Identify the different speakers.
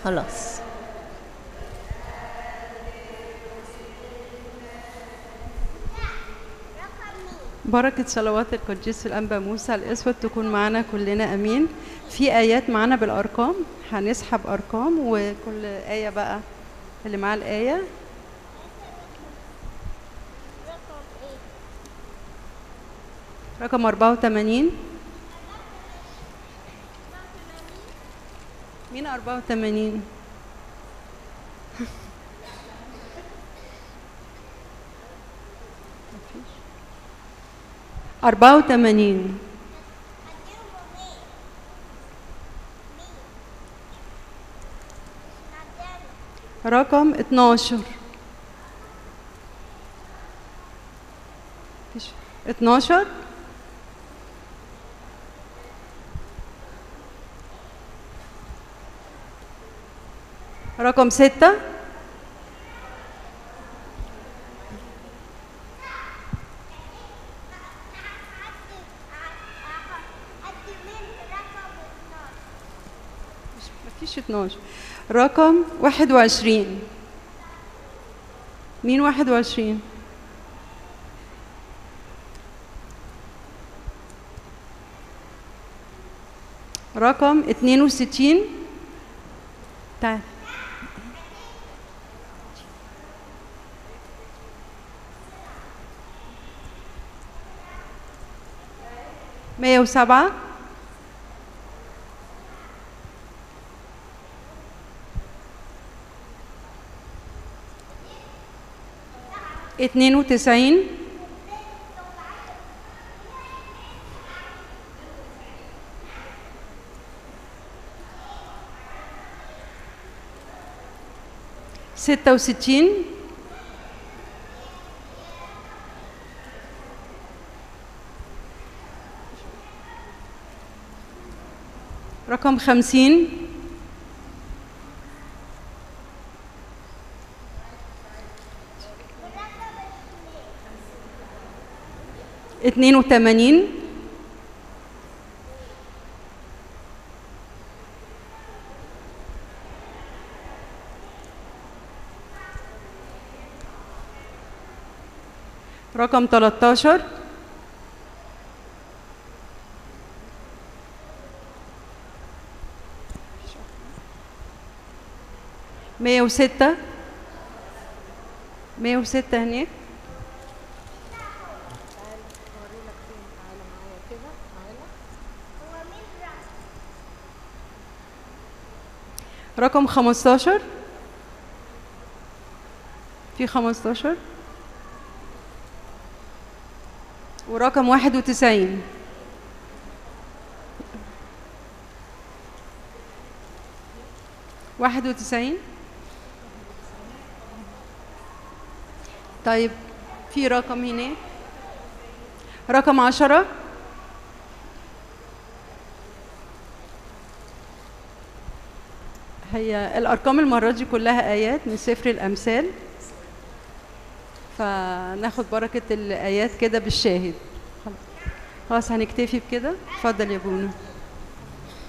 Speaker 1: خلاص
Speaker 2: بركة صلوات القديس الأنبا موسى الأسود تكون معنا كلنا أمين في آيات معنا بالأرقام هنسحب أرقام وكل آية بقى اللي معاه الآية رقم 84 مين 84 أربعة وثمانين رقم اتناشر مفيش. اتناشر رقم ستة مفيش 12 رقم 21 مين 21 رقم 62 تعال مية وسبعة اتنين وتسعين ستة وستين رقم خمسين اتنين وتمانين رقم تلاتاشر مية وستة مية وستة هناك رقم خمستاشر في خمستاشر ورقم واحد وتسعين واحد وتسعين طيب في رقم هنا رقم عشرة هي الأرقام المرة دي كلها آيات من سفر الأمثال فناخد بركة الآيات كده بالشاهد خلاص هنكتفي بكده اتفضل يا بونا